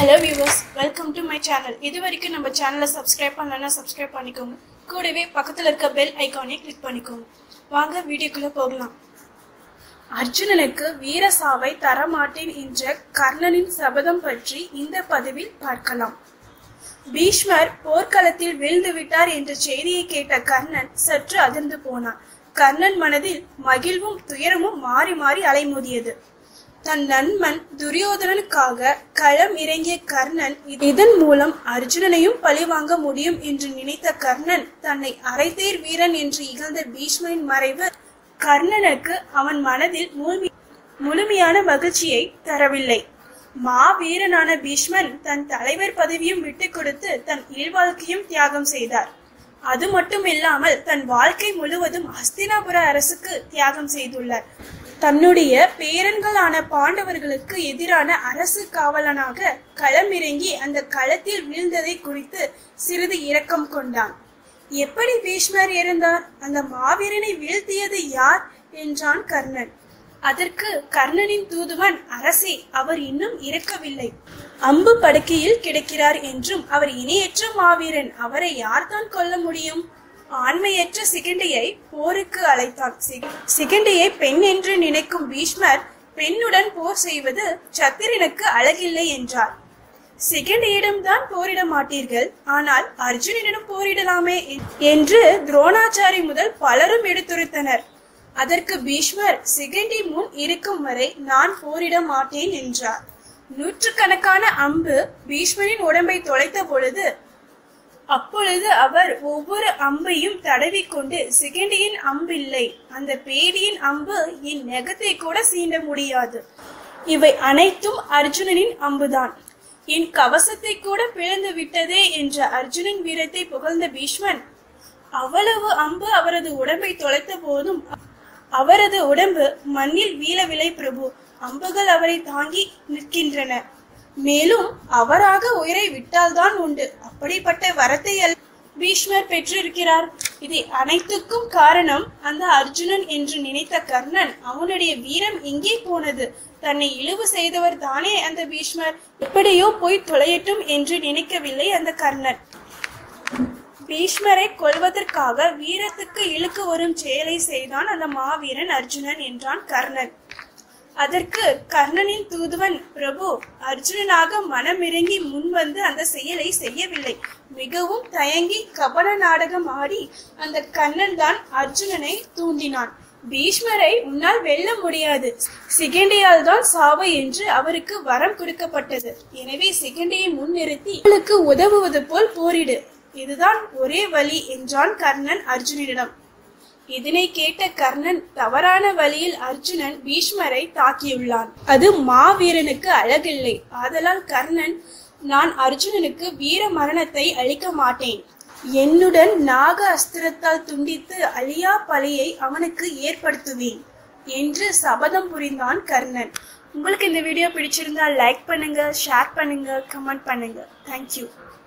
hello viewers welcome to my channel இது வரைக்கும் நம்ம சேனலை சப்ஸ்கிரைப் பண்ணலன்னா சப்ஸ்கிரைப் பண்ணிக்கோங்க கூடவே பக்கத்தில் இருக்க பெல் ஐகானை கிளிக் பண்ணிக்கோங்க வாங்க வீடியோக்குள்ள போகலாம் அர்ஜுனனுக்கு வீர சாவை தரமாட்டேன் என்ற கர்ணனின் சபதம் பற்றி இந்த பதிவில் பார்க்கலாம் பீஷ்மர் போர்க்களத்தில் வீழ்ந்து விட்டார் என்ற செய்தியை கேட்ட கர்ணன் சற்று அதிர்ந்து போனான் கர்ணன் மனதில் மகிழ்வும் துயரமும் மாறி மாறி அலைமோதியது தன் நண்பன் துரியோதனனுக்காக களம் இறங்கிய கர்ணன் இதன் மூலம் அர்ஜுனனையும் பழிவாங்க முடியும் என்று நினைத்த கர்ணன் தன்னை அரைத்தேர் வீரன் என்று இகழ்ந்த பீஷ்மரின் மறைவு கர்ணனுக்கு அவன் மனதில் முழுமை முழுமையான மகிழ்ச்சியை தரவில்லை மாவீரனான பீஷ்மன் தன் தலைவர் பதவியும் விட்டுக் கொடுத்து தன் இல்வாழ்க்கையும் தியாகம் செய்தார் அது மட்டும் இல்லாமல் தன் வாழ்க்கை முழுவதும் ஹஸ்தினாபுர அரசுக்கு தியாகம் செய்துள்ளார் தன்னுடைய பேரன்களான பாண்டவர்களுக்கு எதிரான அரசு காவலனாக களமிறங்கி அந்த களத்தில் வீழ்ந்ததை குறித்து சிறிது இரக்கம் கொண்டான் எப்படி பீஷ்மர் இருந்தார் அந்த மாவீரனை வீழ்த்தியது யார் என்றான் கர்ணன் அதற்கு கர்ணனின் தூதுவன் அரசே அவர் இன்னும் இறக்கவில்லை அம்பு படுக்கையில் கிடக்கிறார் என்றும் அவர் இணையற்ற மாவீரன் அவரை யார்தான் கொல்ல முடியும் ஆண்மையற்ற சிகண்டியை போருக்கு அழைத்தான் சிக- சிகண்டியை பெண் என்று நினைக்கும் பீஷ்மர் பெண்ணுடன் போர் செய்வது சத்திரனுக்கு அழகில்லை என்றார் சிகண்டியிடம் தான் போரிட மாட்டீர்கள் ஆனால் அர்ஜுனனிடம் போரிடலாமே என்று துரோணாச்சாரி முதல் பலரும் எடுத்துரைத்தனர் அதற்கு பீஷ்மர் சிகண்டி முன் இருக்கும் வரை நான் போரிட மாட்டேன் என்றார் நூற்றுக்கணக்கான அம்பு பீஷ்மரின் உடம்பை தொலைத்த பொழுது அப்பொழுது அவர் ஒவ்வொரு அம்பையும் தடவிக்கொண்டு சிகண்டியின் அம்பில்லை அந்த பேடியின் அம்பு என் நெகத்தை கூட சீண்ட முடியாது இவை அனைத்தும் அர்ஜுனனின் அம்புதான் என் கவசத்தை கூட பிளந்து விட்டதே என்ற அர்ஜுனன் வீரத்தை புகழ்ந்த பீஷ்மன் அவ்வளவு அம்பு அவரது உடம்பை தொலைத்த போதும் அவரது உடம்பு மண்ணில் வீழவில்லை பிரபு அம்புகள் அவரை தாங்கி நிற்கின்றன மேலும் அவராக உயிரை விட்டால்தான் உண்டு அப்படிப்பட்ட வரத்தை அல்ல பீஷ்மர் பெற்றிருக்கிறார் இதை அனைத்துக்கும் காரணம் அந்த அர்ஜுனன் என்று நினைத்த கர்ணன் அவனுடைய வீரம் எங்கே போனது தன்னை இழிவு செய்தவர் தானே அந்த பீஷ்மர் எப்படியோ போய் தொலையட்டும் என்று நினைக்கவில்லை அந்த கர்ணன் பீஷ்மரை கொல்வதற்காக வீரத்துக்கு இழுக்கு வரும் செயலை செய்தான் அந்த மாவீரன் அர்ஜுனன் என்றான் கர்ணன் அதற்கு கர்ணனின் தூதுவன் பிரபு அர்ஜுனனாக மனமிறங்கி முன்வந்து அந்த செயலை செய்யவில்லை மிகவும் தயங்கி கபட நாடகம் ஆடி அந்த கண்ணன் தான் அர்ஜுனனை தூண்டினான் பீஷ்மரை உன்னால் வெல்ல முடியாது சிகண்டியால் தான் சாவு என்று அவருக்கு வரம் கொடுக்கப்பட்டது எனவே சிகண்டியை முன்னிறுத்தி அவளுக்கு உதவுவது போல் போரிடு இதுதான் ஒரே வழி என்றான் கர்ணன் அர்ஜுனனிடம் இதனை கேட்ட கர்ணன் தவறான வழியில் அர்ஜுனன் பீஷ்மரை தாக்கியுள்ளான் அது மாவீரனுக்கு அழகில்லை ஆதலால் கர்ணன் நான் அர்ஜுனனுக்கு வீர மரணத்தை அளிக்க மாட்டேன் என்னுடன் நாக அஸ்திரத்தால் துண்டித்து அழியா பழியை அவனுக்கு ஏற்படுத்துவேன் என்று சபதம் புரிந்தான் கர்ணன் உங்களுக்கு இந்த வீடியோ பிடிச்சிருந்தா லைக் பண்ணுங்க ஷேர் பண்ணுங்க கமெண்ட் பண்ணுங்க தேங்க்யூ